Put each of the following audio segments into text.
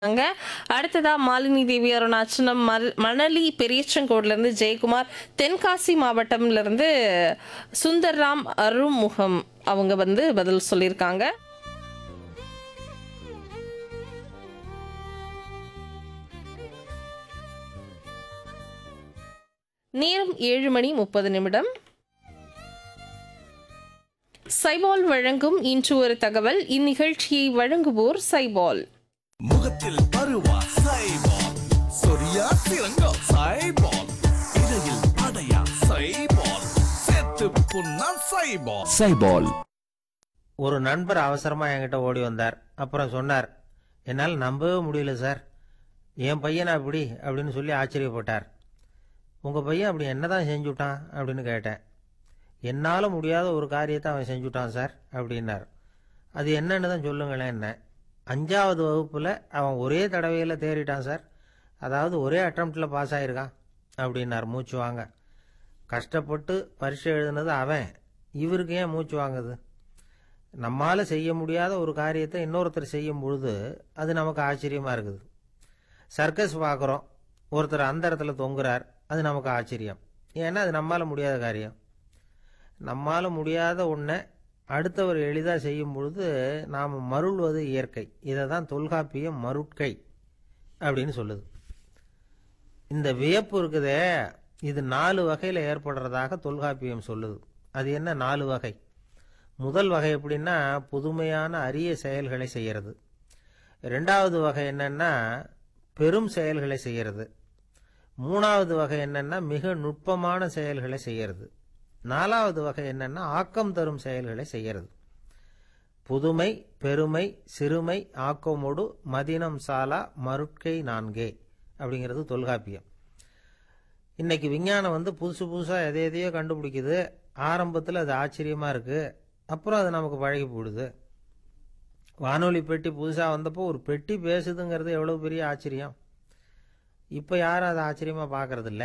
அங்க அடுத்ததா மாலினி தேவி அருணாச்சலம் மல்- மணலி பெரியச்சங்கோட்ல இருந்து ஜெயக்குமார் தென்காசி மாவட்டம்ல இருந்து சுந்தர்ராம் அருமுகம் அவங்க வந்து பதில் சொல்லியிருக்காங்க நேரம் ஏழு மணி முப்பது நிமிடம் சைபால் வழங்கும் இன்று ஒரு தகவல் இந்நிகழ்ச்சியை வழங்குவோர் சைபால் முகத்தில் பருவா சைபால் சொரியா சிறங்கோ சைபால் இடையில் அடையா சைபால் சேர்த்து புண்ணா சைபால் சைபால் ஒரு நண்பர் அவசரமா என்கிட்ட ஓடி வந்தார் அப்புறம் சொன்னார் என்னால் நம்பவே முடியல சார் என் பையனா அப்படி அப்படின்னு சொல்லி ஆச்சரியப்பட்டார் உங்க பையன் அப்படி என்னதான் செஞ்சுட்டான் அப்படின்னு கேட்டேன் என்னால் முடியாத ஒரு காரியத்தை அவன் செஞ்சுட்டான் சார் அப்படின்னார் அது என்னன்னு தான் சொல்லுங்களேன் என்ன அஞ்சாவது வகுப்பில் அவன் ஒரே தடவையில் தேறிட்டான் சார் அதாவது ஒரே அட்டம்ப்டில் பாஸ் ஆயிருக்கான் அப்படின்னார் மூச்சு வாங்க கஷ்டப்பட்டு பரீட்சை எழுதுனது அவன் இவருக்கு ஏன் மூச்சு வாங்குது நம்மால் செய்ய முடியாத ஒரு காரியத்தை இன்னொருத்தர் செய்யும் பொழுது அது நமக்கு ஆச்சரியமாக இருக்குது சர்க்கஸ் பார்க்குறோம் ஒருத்தர் அந்த இடத்துல தொங்குறார் அது நமக்கு ஆச்சரியம் ஏன்னா அது நம்மால் முடியாத காரியம் நம்மால் முடியாத ஒன்றை அடுத்தவர் எளிதாக செய்யும் பொழுது நாம் மருள்வது இயற்கை இதை தான் தொல்காப்பியம் மருட்கை அப்படின்னு சொல்லுது இந்த வியப்பு இருக்குதே இது நாலு வகையில் ஏற்படுறதாக தொல்காப்பியம் சொல்லுது அது என்ன நாலு வகை முதல் வகை எப்படின்னா புதுமையான அரிய செயல்களை செய்யறது ரெண்டாவது வகை என்னன்னா பெரும் செயல்களை செய்யறது மூணாவது வகை என்னன்னா மிக நுட்பமான செயல்களை செய்யறது நாலாவது வகை என்னன்னா ஆக்கம் தரும் செயல்களை செய்யறது புதுமை பெருமை சிறுமை ஆக்கமோடு மதினம் சாலா மருட்கை நான்கே அப்படிங்கிறது தொல்காப்பியம் இன்னைக்கு விஞ்ஞானம் வந்து புதுசு புதுசாக எதை எதையோ கண்டுபிடிக்குது ஆரம்பத்தில் அது ஆச்சரியமாக இருக்குது அப்புறம் அது நமக்கு பழகி போடுது வானொலி பெட்டி புதுசாக வந்தப்போ ஒரு பெட்டி பேசுதுங்கிறது எவ்வளோ பெரிய ஆச்சரியம் இப்போ யாரும் அதை ஆச்சரியமாக பார்க்கறதில்ல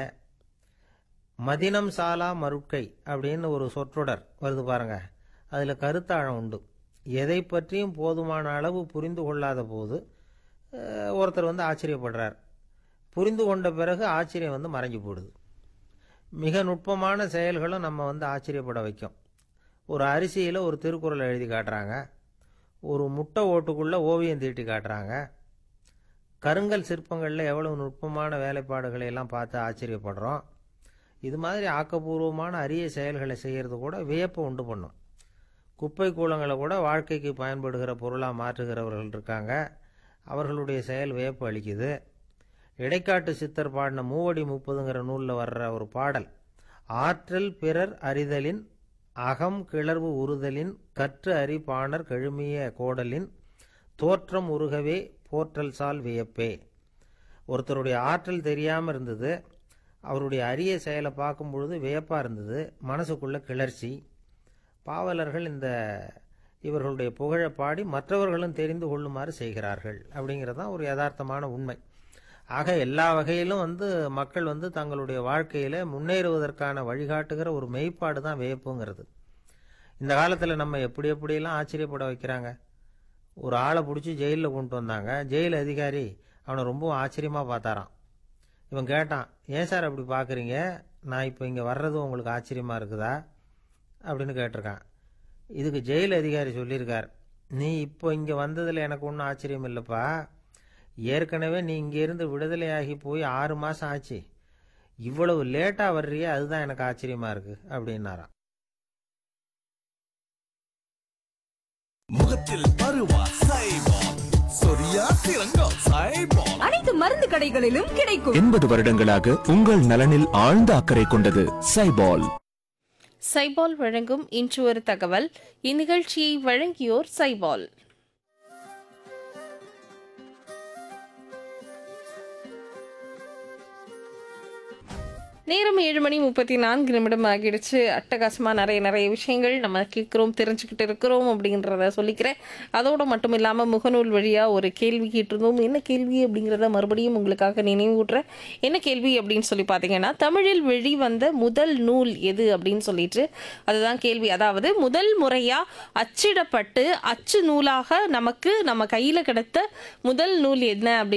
மதினம் சாலா மருட்கை அப்படின்னு ஒரு சொற்றொடர் வருது பாருங்க அதில் கருத்தாழம் உண்டு எதை பற்றியும் போதுமான அளவு புரிந்து கொள்ளாத போது அஹ், ஒருத்தர் வந்து ஆச்சரியப்படுறார் புரிந்து கொண்ட பிறகு ஆச்சரியம் வந்து மறைஞ்சு போடுது மிக நுட்பமான செயல்களும் நம்ம வந்து ஆச்சரியப்பட வைக்கும் ஒரு அரிசியில் ஒரு திருக்குறள் எழுதி காட்டுறாங்க ஒரு முட்டை ஓட்டுக்குள்ளே ஓவியம் தீட்டி காட்டுறாங்க கருங்கல் சிற்பங்களில் எவ்வளவு நுட்பமான வேலைப்பாடுகளை எல்லாம் பார்த்து ஆச்சரியப்படுறோம் இது மாதிரி ஆக்கப்பூர்வமான அரிய செயல்களை செய்கிறது கூட வியப்பை உண்டு பண்ணும் குப்பை கூலங்களை கூட வாழ்க்கைக்கு பயன்படுகிற பொருளாக மாற்றுகிறவர்கள் இருக்காங்க அவர்களுடைய செயல் வியப்பு அளிக்குது இடைக்காட்டு சித்தர் பாடின மூவடி முப்பதுங்கிற நூலில் வர்ற ஒரு பாடல் ஆற்றல் பிறர் அறிதலின் அகம் கிளர்வு உறுதலின் கற்று அறி பாணர் கழுமிய கோடலின் தோற்றம் உருகவே போற்றல் சால் வியப்பே ஒருத்தருடைய ஆற்றல் தெரியாமல் இருந்தது அவருடைய அரிய செயலை பார்க்கும் பொழுது வியப்பாக இருந்தது மனசுக்குள்ள கிளர்ச்சி பாவலர்கள் இந்த இவர்களுடைய புகழை பாடி மற்றவர்களும் தெரிந்து கொள்ளுமாறு செய்கிறார்கள் அப்படிங்கிறது தான் ஒரு யதார்த்தமான உண்மை ஆக எல்லா வகையிலும் வந்து மக்கள் வந்து தங்களுடைய வாழ்க்கையில் முன்னேறுவதற்கான வழிகாட்டுகிற ஒரு மெய்ப்பாடு தான் வியப்புங்கிறது இந்த காலத்தில் நம்ம எப்படி எப்படியெல்லாம் ஆச்சரியப்பட வைக்கிறாங்க ஒரு ஆளை பிடிச்சி ஜெயிலில் கொண்டு வந்தாங்க ஜெயில் அதிகாரி அவனை ரொம்ப ஆச்சரியமாக பார்த்தாராம் இவன் கேட்டான் ஏன் சார் அப்படி பார்க்குறீங்க நான் இப்போ இங்கே வர்றது உங்களுக்கு ஆச்சரியமாக இருக்குதா அப்படின்னு கேட்டிருக்கான் இதுக்கு ஜெயில் அதிகாரி சொல்லியிருக்கார் நீ இப்போ இங்கே வந்ததில் எனக்கு ஒன்றும் ஆச்சரியம் இல்லைப்பா ஏற்கனவே நீ இங்கேருந்து விடுதலையாகி போய் ஆறு மாதம் ஆச்சு இவ்வளவு லேட்டாக வர்றியே அதுதான் எனக்கு ஆச்சரியமாக இருக்குது அப்படின்னாராம் முகத்தில் பருவா சைபால் சொரியா சிறங்கோ சைபால் அனைத்து மருந்து கடைகளிலும் கிடைக்கும் எண்பது வருடங்களாக உங்கள் நலனில் ஆழ்ந்த அக்கறை கொண்டது சைபால் சைபால் வழங்கும் இன்று ஒரு தகவல் இந்நிகழ்ச்சியை வழங்கியோர் சைபால் நேரம் ஏழு மணி முப்பத்தி நான்கு நிமிடம் ஆகிடுச்சு அட்டகாசமா நிறைய நிறைய விஷயங்கள் நம்ம கேட்குறோம் தெரிஞ்சுக்கிட்டு இருக்கிறோம் அப்படின்றத சொல்லிக்கிறேன் அதோட மட்டும் இல்லாமல் முகநூல் வழியாக ஒரு கேள்வி கேட்டிருந்தோம் என்ன கேள்வி அப்படிங்கிறத மறுபடியும் உங்களுக்காக நினைவூட்டுறேன் என்ன கேள்வி அப்படின்னு சொல்லி பார்த்தீங்கன்னா தமிழில் வெளிவந்த முதல் நூல் எது அப்படின்னு சொல்லிட்டு அதுதான் கேள்வி அதாவது முதல் முறையாக அச்சிடப்பட்டு அச்சு நூலாக நமக்கு நம்ம கையில் கிடைத்த முதல் நூல் என்ன அப்படின்னு